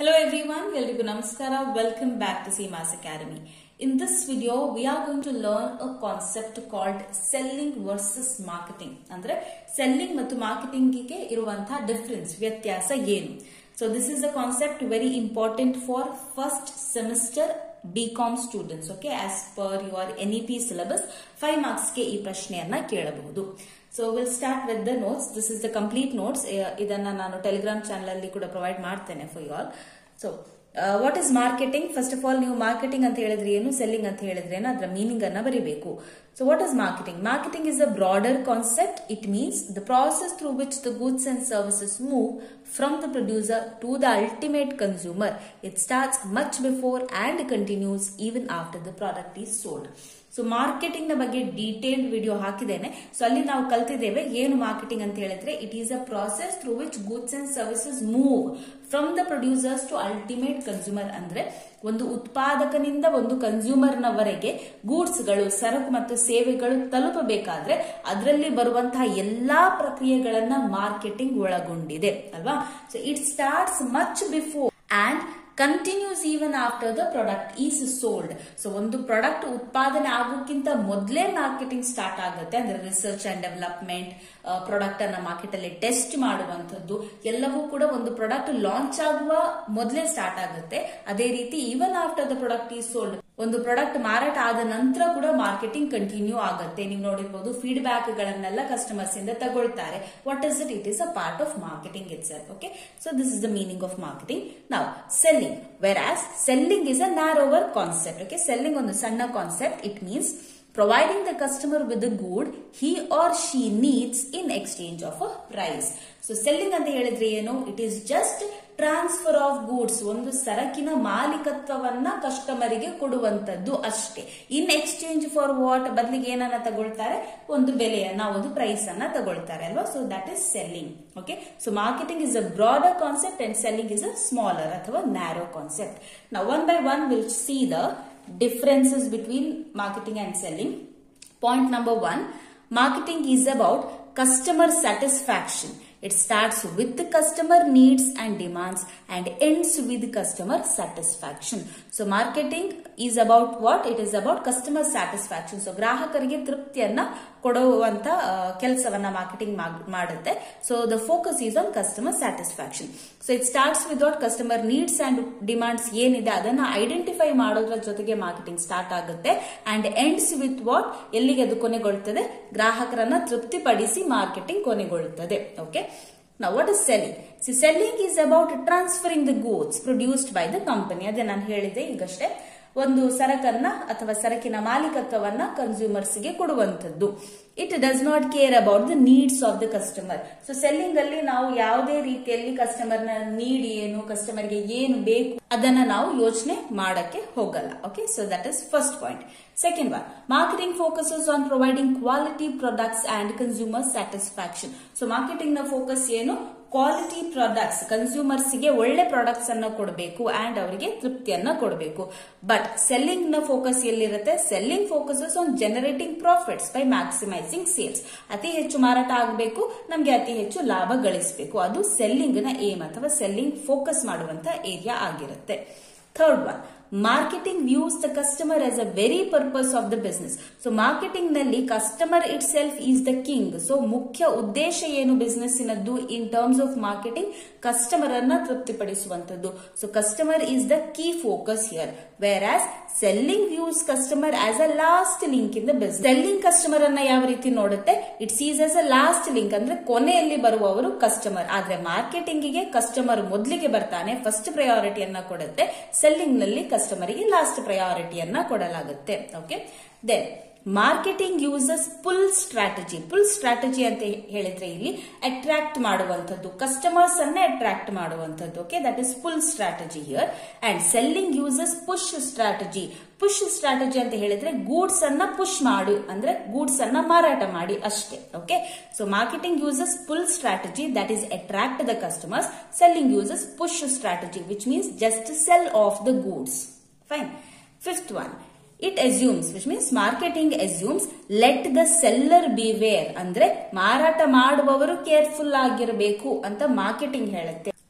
Hello everyone, ಎಲ್ರಿಗೂ ನಮಸ್ಕಾರ welcome back to Simas academy in this video we are going to learn a concept called selling versus marketing ಅಂದ್ರೆ selling ಮತ್ತು ಮಾರ್ಕೆಟಿಂಗಿಗೆ ಇರುವಂತಹ difference ವ್ಯತ್ಯಾಸ ಏನು so this is a concept very important for first semester BCom students okay as per your N E P syllabus five ಮಾರ್ಕ್ಸ್ಗೆ ಈ ಪ್ರಶ್ನೆಯನ್ನ ಕೇಳಬಹುದು so will start with the notes this is the complete notes ಇದನ್ನ ನಾನು Telegram channel ಅಲ್ಲಿ ಕೂಡ provide ಮಾಡ್ತೇನೆ for you all so what is marketing first of all ನೀವು ಮಾರ್ಕೆಟಿಂಗ್ ಅಂತ ಹೇಳಿದ್ರೆ ಏನು ಸೆಲ್ಲಿಂಗ್ ಅಂತ ಹೇಳಿದ್ರೆ ಏನು ಅದರ ಮೀನಿಂಗ್ ಅನ್ನ ಬರೀಬೇಕು so what is marketing marketing is a broader concept it means the process through which the goods and services move from the producer to the ultimate consumer it starts much before and continues even after the product is sold so marketing ನ ಬಗ್ಗೆ detailed video ಹಾಕಿದ್ದೇನೆ so ಅಲ್ಲಿ ನಾವು ಕಲ್ತಿದ್ದೇವೆ ಏನು marketing ಅಂತ ಹೇಳಿದ್ರೆ it is a process through which goods and services move from the producers to ultimate consumer ಅಂದ್ರೆ ಒಂದು ಉತ್ಪಾದಕನಿಂದ ಒಂದು ಕನ್ಸ್ಯೂಮರ್ ನವರೆಗೆ ಗೂಡ್ಸ್ ಗಳು ಸರಕು ಮತ್ತು ಸೇವೆಗಳು ತಲುಪಬೇಕಾದ್ರೆ ಅದರಲ್ಲಿ ಬರುವಂತಹ ಎಲ್ಲಾ ಪ್ರಕ್ರಿಯೆಗಳನ್ನ ಮಾರ್ಕೆಟಿಂಗ್ ಒಳಗೊಂಡಿದೆ ಅಲ್ವಾ so it starts much before and continues even after the product is sold so ಒಂದು ಪ್ರಾಡಕ್ಟ್ ಉತ್ಪಾದನೆ ಆಗೋಕ್ಕಿಂತ ಮೊದಲೇ ಮಾರ್ಕೆಟಿಂಗ್ ಸ್ಟಾರ್ಟ್ ಆಗುತ್ತೆ ಅಂದ್ರೆ ರಿಸರ್ಚ್ ಅಂಡ್ ಡೆವಲಪ್ಮೆಂಟ್ ಪ್ರಾಡಕ್ಟ್ ಅನ್ನ ಮಾರ್ಕೆಟ್ ಅಲ್ಲಿ ಟೆಸ್ಟ್ ಮಾಡುವಂತದ್ದು ಎಲ್ಲವೂ ಕೂಡ ಒಂದು ಪ್ರಾಡಕ್ಟ್ ಲಾಂಚ್ ಆಗುವ ಮೊದಲೇ ಸ್ಟಾರ್ಟ್ ಆಗುತ್ತೆ ಅದೇ ರೀತಿ even after the product is sold ಒಂದು ಪ್ರಾಡಕ್ಟ್ ಮಾರಾಟ ಆದ ನಂತರ ಕೂಡ ಮಾರ್ಕೆಟಿಂಗ್ ಕಂಟಿನ್ಯೂ ಆಗುತ್ತೆ ನೀವು ನೋಡಿರ್ಬೋದು ಫೀಡ್ಬ್ಯಾಕ್ ಗಳನ್ನೆಲ್ಲ ಕಸ್ಟಮರ್ಸ್ ಇಂದ ತಗೊಳ್ತಾರೆ what is it it is a part of marketing itself okay so this is the meaning of marketing ನಾವು selling whereas selling is a narrower concept okay selling ಒಂದು ಸಣ್ಣ concept it means providing the customer with the good he or she needs in exchange of a price so selling ಅಂತ ಹೇಳಿದ್ರೆ ಏನು it is just transfer of goods ಒಂದು ಸರಕಿನ ಮಾಲೀಕತ್ವವನ್ನ ಕಸ್ಟಮರಿಗೆ ಕೊಡುವಂತದ್ದು ಅಷ್ಟೇ in exchange for what ಬದಲಿಗೆ ಏನನ್ನ ತಗೊಳ್ತಾರೆ ಒಂದು ಬೆಲೆಯನ್ನ ಒಂದು ಪ್ರೈಸ್ ಅನ್ನ ತಗೊಳ್ತಾರೆ ಅಲ್ವಾ so that is selling okay so marketing is a broader concept and selling is a smaller ಅಥವಾ ನ್ಯಾರೋ ಕಾನ್ಸೆಪ್ಟ್ ನಾವು one by one will see the differences between marketing and selling. Point number one, marketing is about customer satisfaction. It starts with the customer needs and demands and ends with customer satisfaction. So marketing is about what? It is about customer satisfaction. So ಗ್ರಾಹಕರಿಗೆ ತೃಪ್ತಿಯನ್ನ ಕೊಡುವಂತ ಕೆಲಸವನ್ನ marketing ಮಾಡುತ್ತೆ so the focus is on customer satisfaction so it starts with what customer needs and demands ಏನಿದೆ ಅದನ್ನ identify ಮಾಡೋದ್ರ ಜೊತೆಗೆ marketing start ಆಗುತ್ತೆ and ends with what ಎಲ್ಲಿಗೆ ಅದು ಕೊನೆಗೊಳ್ಳುತ್ತದೆ ಗ್ರಾಹಕರನ್ನ ತೃಪ್ತಿಪಡಿಸಿ ಮಾರ್ಕೆಟಿಂಗ್ ಕೊನೆಗೊಳ್ಳುತ್ತದೆ okay Now, what is selling? See, selling is about transferring the goods produced by the company. ಅದೇ ನಾನು ಹೇಳಿದೆ ಈಗಷ್ಟೇ ಒಂದು ಸರಕನ್ನ ಅಥವಾ ಸರಕಿನ ಮಾಲೀಕತ್ವವನ್ನ ಕನ್ಸ್ಯೂಮರ್ಸ್ಗೆ ಕೊಡುವಂತದ್ದು it does not care about the needs of the customer so selling ಅಲ್ಲಿ ನಾವು ಯಾವುದೇ ರೀತಿಯಲ್ಲಿ ಕಸ್ಟಮರ್ ನ ನೀಡ್ ಏನು ಕಸ್ಟಮರ್ಗೆ ಏನು ಬೇಕು ಅದನ್ನ ನಾವು ಯೋಚನೆ ಮಾಡಕ್ಕೆ ಹೋಗಲ್ಲ okay so that is first point second one marketing focuses on providing quality products and consumer satisfaction so marketing ನ ಫೋಕಸ್ ಏನು ಕ್ವಾಲಿಟಿ ಪ್ರಾಡಕ್ಟ್ಸ್ ಕನ್ಸ್ಯೂಮರ್ಸ್ ಗೆ ಒಳ್ಳೆ ಪ್ರಾಡಕ್ಟ್ಸ್ ಅನ್ನ ಕೊಡಬೇಕು ಅಂಡ್ ಅವರಿಗೆ ತೃಪ್ತಿಯನ್ನ ಕೊಡಬೇಕು ಬಟ್ ಸೆಲ್ಲಿಂಗ್ ನ ಫೋಕಸ್ ಎಲ್ಲಿರುತ್ತೆ selling focuses on generating profits by maximising sales ಅತಿ ಹೆಚ್ಚು ಮಾರಾಟ ಆಗಬೇಕು ನಮಗೆ ಅತಿ ಹೆಚ್ಚು ಲಾಭ ಗಳಿಸಬೇಕು ಅದು ಸೆಲ್ಲಿಂಗ್ ನ ಏಮ್ ಅಥವಾ ಸೆಲ್ಲಿಂಗ್ ಫೋಕಸ್ ಮಾಡುವಂತ ಏರಿಯಾ ಆಗಿರುತ್ತೆ third one marketing views the customer as a very purpose of the business so marketing ನಲ್ಲಿ customer itself is the king so ಮುಖ್ಯ ಉದ್ದೇಶ ಏನು ಬಿಸ್ನೆಸ್ಸಿನದ್ದು in terms of marketing customer ಅನ್ನ ತೃಪ್ತಿಪಡಿಸುವಂತದ್ದು so customer is the key focus here whereas selling views customer as a last link in the business selling customer ಅನ್ನ ಯಾವ ರೀತಿ ನೋಡುತ್ತೆ it seize as a last link ಅಂದ್ರೆ ಕೊನೆಯಲ್ಲಿ ಬರುವವರು customer ಆದ್ರೆ ಮಾರ್ಕೆಟಿಂಗ್ ಗೆ ಕಸ್ಟಮರ್ ಮೊದಲಿಗೆ ಬರ್ತಾನೆ ಫಸ್ಟ್ ಪ್ರಯಾರಿಟಿಯನ್ನ ಕೊಡುತ್ತೆ ಸೆಲ್ಲಿಂಗ್ ನಲ್ಲಿ ಕಸ್ಟಮರಿಗೆ ಲಾಸ್ಟ್ ಪ್ರಯಾರಿಟಿಯನ್ನ ಕೊಡಲಾಗುತ್ತೆ okay then marketing uses pull strategy pull strategy ಅಂತ ಹೇಳಿದ್ರೆ ಇಲ್ಲಿ ಅಟ್ರಾಕ್ಟ್ ಮಾಡುವಂತದ್ದು ಕಸ್ಟಮರ್ಸ್ ಅನ್ನೇ ಅಟ್ರಾಕ್ಟ್ ಮಾಡುವಂತದ್ದು okay that is pull strategy here and selling uses push strategy push strategy ಅಂತ ಹೇಳಿದ್ರೆ ಗೂಡ್ಸ್ ಅನ್ನ ಪುಷ್ ಮಾಡು ಅಂದ್ರೆ ಗೂಡ್ಸ್ ಅನ್ನ ಮಾರಾಟ ಮಾಡಿ ಅಷ್ಟೇ okay so marketing uses pull strategy that is attract the customers selling uses push strategy which means just sell off the goods fine fifth one it assumes which means marketing assumes let the seller beware ಅಂದ್ರೆ ಮಾರಾಟ ಮಾಡುವವರು careful ಆಗಿರಬೇಕು ಅಂತ marketing ಹೇಳುತ್ತೆ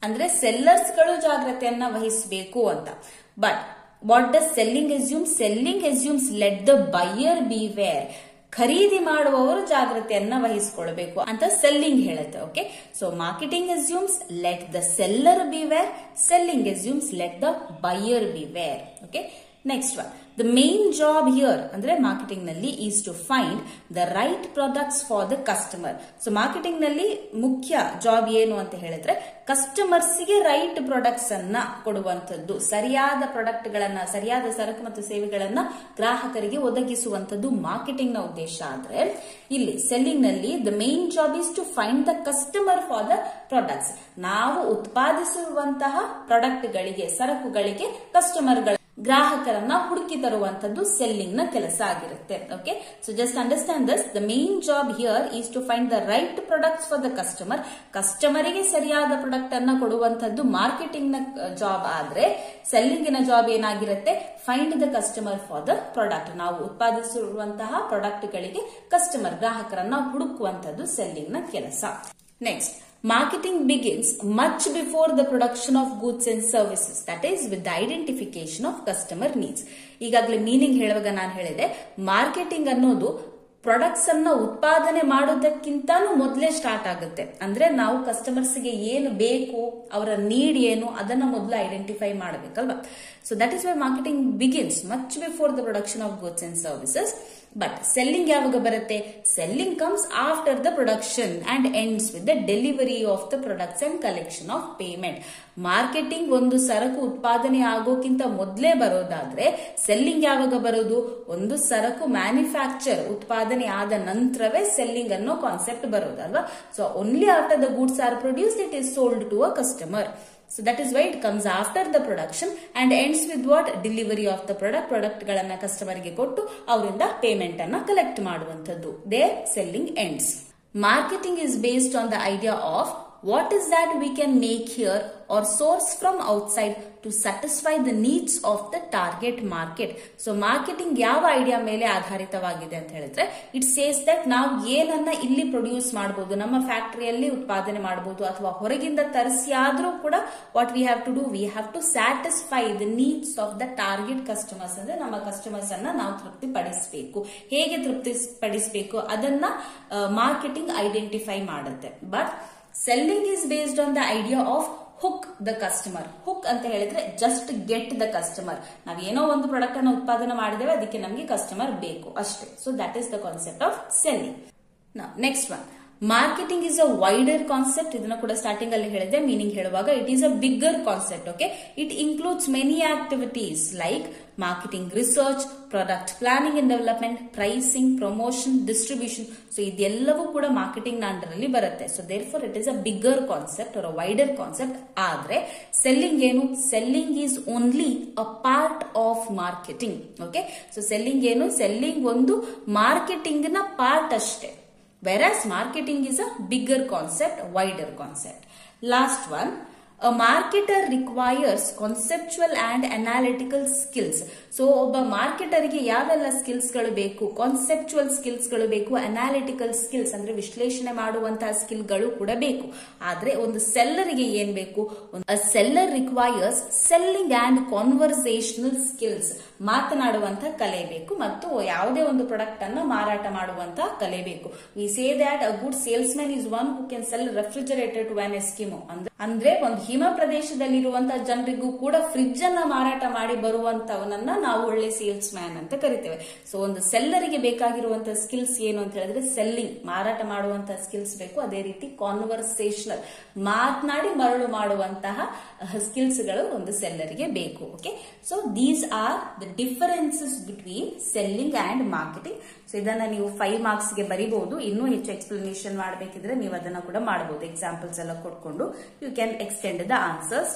ಅಂದ್ರೆ sellers ಗಳು ಜಾಗ್ರತೆಯನ್ನ ವಹಿಸಬೇಕು ಅಂತ but what does selling assume selling assumes let the buyer beware ಖರೀದಿ ಮಾಡುವವರು ಜಾಗ್ರತೆಯನ್ನ ವಹಿಸಿಕೊಳ್ಬೇಕು ಅಂತ ಸೆಲ್ಲಿಂಗ್ ಹೇಳುತ್ತೆ okay so marketing assumes let the seller beware selling assumes let the buyer beware okay next one the main job here ಅಂದ್ರೆ marketing ನಲ್ಲಿ is to find the right products for the customer so marketing ನಲ್ಲಿ ಮುಖ್ಯ job ಏನು ಅಂತ ಹೇಳಿದ್ರೆ customers ಗೆ right products ಅನ್ನ ಕೊಡುವಂತದ್ದು ಸರಿಯಾದ ಪ್ರಾಡಕ್ಟ್ ಗಳನ್ನ ಸರಿಯಾದ ಸರಕು ಮತ್ತು ಸೇವೆಗಳನ್ನ ಗ್ರಾಹಕರಿಗೆ ಒದಗಿಸುವಂತದ್ದು ಮಾರ್ಕೆಟಿಂಗ್ ನ ಉದ್ದೇಶ ಆದ್ರೆ ಇಲ್ಲಿ ಸೆಲ್ಲಿಂಗ್ ನಲ್ಲಿ the main job is to find the customer for the products ನಾವು ಉತ್ಪಾದಿಸುವಂತಹ ಪ್ರಾಡಕ್ಟ್ ಗಳಿಗೆ ಸರಕುಗಳಿಗೆ ಕಸ್ಟಮರ್ಗಳ ಗ್ರಾಹಕರನ್ನ ಹುಡುಕಿ ತರುವಂತದ್ದು ಸೆಲ್ಲಿಂಗ್ ನ ಕೆಲಸ ಆಗಿರುತ್ತೆ okay so just understand thus the main job here is to find the right products for the customer ಕಸ್ಟಮರಿಗೆ ಸರಿಯಾದ ಪ್ರಾಡಕ್ಟ್ ಅನ್ನ ಕೊಡುವಂತದ್ದು ಮಾರ್ಕೆಟಿಂಗ್ ನ ಜಾಬ್ ಆದ್ರೆ ಸೆಲ್ಲಿಂಗಿನ ಜಾಬ್ ಏನಾಗಿರುತ್ತೆ find the customer for the product ನಾವು ಉತ್ಪಾದಿಸಿರುವಂತಹ ಪ್ರಾಡಕ್ಟ್ ಗಳಿಗೆ ಕಸ್ಟಮರ್ ಗ್ರಾಹಕರನ್ನ ಹುಡುಕುವಂತದ್ದು ಸೆಲ್ಲಿಂಗ್ ನ ಕೆಲಸ next Marketing begins much before the production of goods and services, that is with the identification of customer needs. ಈಗಾಗಲೇ ಮೀನಿಂಗ್ ಹೇಳುವಾಗ ನಾನು ಹೇಳಿದೆ ಮಾರ್ಕೆಟಿಂಗ್ ಅನ್ನೋದು ಪ್ರಾಡಕ್ಟ್ಸ್ ಅನ್ನ ಉತ್ಪಾದನೆ ಮಾಡೋದಕ್ಕಿಂತಾನು ಮೊದಲೇ ಸ್ಟಾರ್ಟ್ ಆಗುತ್ತೆ ಅಂದ್ರೆ ನಾವು ಕಸ್ಟಮರ್ಸ್ ಗೆ ಏನು ಬೇಕು ಅವರ ನೀಡ್ ಏನು ಅದನ್ನ ಮೊದಲು ಐಡೆಂಟಿಫೈ ಮಾಡಬೇಕಲ್ವಾ so that is why marketing begins much before the production of goods and services but selling ಯಾವಾಗ ಬರುತ್ತೆ selling comes after the production and ends with the delivery of the products and collection of payment marketing ಒಂದು ಸರಕು ಉತ್ಪಾದನೆ ಆಗೋಕ್ಕಿಂತ ಮೊದಲೇ ಬರೋದಾದ್ರೆ selling ಯಾವಾಗ ಬರೋದು ಒಂದು ಸರಕು ಮ್ಯಾನುಫ್ಯಾಕ್ಚರ್ ಉತ್ಪಾದನೆ ಆದ ನಂತರವೇ ಸೆಲ್ಲಿಂಗ್ ಅನ್ನೋ ಕಾನ್ಸೆಪ್ಟ್ ಬರೋದಲ್ವಾ so only after the goods are produce it is sold to a customer so that is why it comes after the production and ends with what delivery of the product product ಗಳನ್ನ ಕಸ್ಟಮರ್ಗೆ ಕೊಟ್ಟು ಅವರಿಂದ payment ಅನ್ನ collect ಮಾಡುವಂತದ್ದು the selling ends marketing is based on the idea of what is that we can make here or source from outside to satisfy the needs of the target market so marketing ಯಾವ idea ಮೇಲೆ ಆಧಾರಿತವಾಗಿದೆ ಅಂತ ಹೇಳಿದ್ರೆ it says that ನಾವು ಏನನ್ನ ಇಲ್ಲಿ produce ಮಾಡಬಹುದು ನಮ್ಮ ಫ್ಯಾಕ್ಟರಿಯಲ್ಲಿ ಉತ್ಪಾದನೆ ಮಾಡಬಹುದು ಅಥವಾ ಹೊರಗಿಂದ ತರಿಸಿ ಆದ್ರೂ ಕೂಡ what we have to do we have to satisfy the needs of the target customers ಅಂದ್ರೆ ನಮ್ಮ ಕಸ್ಟಮರ್ಸ್ ಅನ್ನ ನಾವು ತೃಪ್ತಿಪಡಿಸಬೇಕು ಹೇಗೆ ತೃಪ್ತಿಪಡಿಸಬೇಕು ಅದನ್ನ ಮಾರ್ಕೆಟಿಂಗ್ ಐಡೆಂಟಿಫೈ ಮಾಡುತ್ತೆ but selling is based on the idea of hook the customer hook ಅಂತ ಹೇಳಿದ್ರೆ ಜಸ್ಟ್ ಗೆಟ್ ದ ಕಸ್ಟಮರ್ ನಾವ್ ಏನೋ ಒಂದು ಪ್ರಾಡಕ್ಟ್ ಅನ್ನು ಉತ್ಪಾದನೆ ಮಾಡಿದೇವೆ ಅದಕ್ಕೆ ನಮಗೆ ಕಸ್ಟಮರ್ ಬೇಕು ಅಷ್ಟೇ so that is the concept of selling next one marketing is a wider concept ಇದನ್ನ ಕೂಡ ಸ್ಟಾರ್ಟಿಂಗ್ ಅಲ್ಲಿ ಹೇಳಿದೆ ಮೀನಿಂಗ್ ಹೇಳುವಾಗ it is a bigger concept okay it includes many activities like marketing research product planning and development pricing promotion distribution so ಇದೆಲ್ಲವೂ ಕೂಡ marketing ನ under ಅಲ್ಲಿ ಬರುತ್ತೆ so therefore it is a bigger concept or wider concept ಆದ್ರೆ selling ಏನು selling is only a part of marketing okay so selling ಏನು selling ಒಂದು marketing ನ ಪಾರ್ಟ್ ಅಷ್ಟೇ whereas marketing is a bigger concept, wider concept. Last one, a marketer requires conceptual and analytical skills. So ಒಬ್ಬ ಮಾರ್ಕೆಟರ್ಗೆ ಯಾವೆಲ್ಲ ಸ್ಕಿಲ್ಸ್ಗಳು ಬೇಕು conceptual ಸ್ಕಿಲ್ಸ್ಗಳು ಬೇಕು analytical skills ಅಂದ್ರೆ ವಿಶ್ಲೇಷಣೆ ಮಾಡುವಂತಹ ಸ್ಕಿಲ್ಗಳು ಕೂಡ ಬೇಕು ಆದ್ರೆ ಒಂದು ಸೆಲ್ಲರ್ಗೆ ಏನ್ ಬೇಕು seller requires selling and conversational skills ಮಾತನಾಡುವಂತ ಕಲೆ ಬೇಕು ಮತ್ತು ಯಾವುದೇ ಒಂದು ಪ್ರಾಡಕ್ಟ್ ಅನ್ನ ಮಾರಾಟ ಮಾಡುವಂತ ಕಲೆ ಬೇಕು we say that a good salesman is one who can sell refrigerator to an Eskimo ಅಂದ್ರೆ ಒಂದು ಹಿಮ ಪ್ರದೇಶದಲ್ಲಿರುವಂತಹ ಜನರಿಗೂ ಕೂಡ ಫ್ರಿಡ್ಜ್ ಅನ್ನ ಮಾರಾಟ ಮಾಡಿ ಬರುವಂತವನನ್ನ ನಾವು ಒಳ್ಳೆ ಸೇಲ್ಸ್ ಮ್ಯಾನ್ ಅಂತ ಕರಿತೇವೆ ಸೊ ಒಂದು ಸೆಲ್ಲರಿಗೆ ಬೇಕಾಗಿರುವಂತಹ ಸ್ಕಿಲ್ಸ್ ಏನು ಅಂತ ಹೇಳಿದ್ರೆ ಸೆಲ್ಲಿಂಗ್ ಮಾರಾಟ ಮಾಡುವಂತಹ ಸ್ಕಿಲ್ಸ್ ಬೇಕು ಅದೇ ರೀತಿ ಕಾನ್ವರ್ಸೇಷನಲ್ ಮಾತನಾಡಿ ಮರಳು ಮಾಡುವಂತಹ ಸ್ಕಿಲ್ಸ್ ಗಳು ಒಂದು ಸೆಲ್ಲರಿಗೆ ಬೇಕು okay so these are the differences between selling and marketing so ಇದನ್ನ ನೀವು ಫೈವ್ ಮಾರ್ಕ್ಸ್ ಗೆ ಬರೀಬಹುದು ಇನ್ನೂ ಹೆಚ್ಚು ಎಕ್ಸ್ಪ್ಲನೇಷನ್ ಮಾಡಬೇಕಿದ್ರೆ ನೀವು ಅದನ್ನ ಕೂಡ ಮಾಡಬಹುದು ಎಕ್ಸಾಂಪಲ್ಸ್ ಎಲ್ಲ ಕೊಟ್ಕೊಂಡು you can extend the answers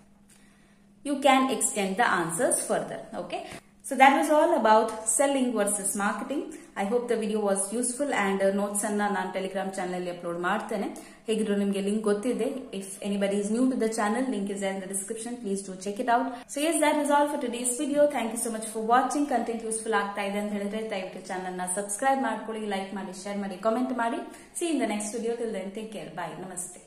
you can extend the answers further okay so that was all about selling versus marketing i hope the video was useful and uh, notes ಅನ್ನ ನಾನು Telegram channel ಅಲ್ಲಿ upload ಮಾಡ್ತೇನೆ ಹೇಗಿದ್ರು ನಿಮಗೆ link ಗೊತ್ತಿದೆ if anybody is new to the channel link is there in the description please do check it out so yes that was all for today's video thank you so much for watching content useful ಆಗ್ತಾ ಇದೆ ಅಂತ ಹೇಳಿದ್ರೆ ದಯವಿಟ್ಟು channel ನ subscribe ಮಾಡ್ಕೊಳ್ಳಿ like ಮಾಡಿ share ಮಾಡಿ comment ಮಾಡಿ see in the next video till then take care bye ನಮಸ್ತೆ